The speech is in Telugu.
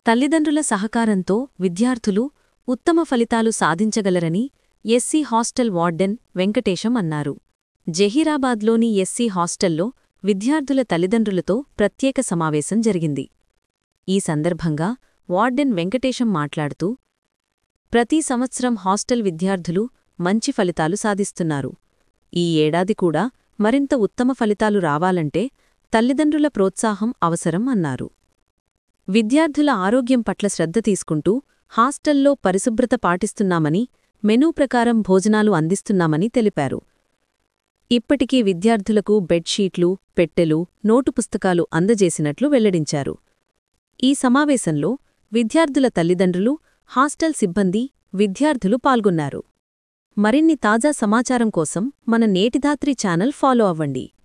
తల్లిదండ్రుల సహకారంతో విద్యార్థులు ఉత్తమ ఫలితాలు సాధించగలరని ఎస్సీ హాస్టల్ వార్డెన్ వెంకటేశం అన్నారు జహీరాబాద్లోని ఎస్సీ హాస్టల్లో విద్యార్థుల తల్లిదండ్రులతో ప్రత్యేక సమావేశం జరిగింది ఈ సందర్భంగా వార్డెన్ వెంకటేశం మాట్లాడుతూ ప్రతి సంవత్సరం హాస్టల్ విద్యార్థులు మంచి ఫలితాలు సాధిస్తున్నారు ఈ ఏడాది కూడా మరింత ఉత్తమ ఫలితాలు రావాలంటే తల్లిదండ్రుల ప్రోత్సాహం అవసరం అన్నారు విద్యార్థుల ఆరోగ్యం పట్ల శ్రద్ధ తీసుకుంటూ హాస్టల్లో పరిశుభ్రత పాటిస్తున్నామని మెనూ ప్రకారం భోజనాలు అందిస్తున్నామని తెలిపారు ఇప్పటికీ విద్యార్థులకు బెడ్షీట్లు పెట్టెలు నోటు పుస్తకాలు అందజేసినట్లు వెల్లడించారు ఈ సమావేశంలో విద్యార్థుల తల్లిదండ్రులు హాస్టల్ సిబ్బంది విద్యార్థులు పాల్గొన్నారు మరిన్ని తాజా సమాచారం కోసం మన నేటిధాత్రి ఛానల్ ఫాలో అవ్వండి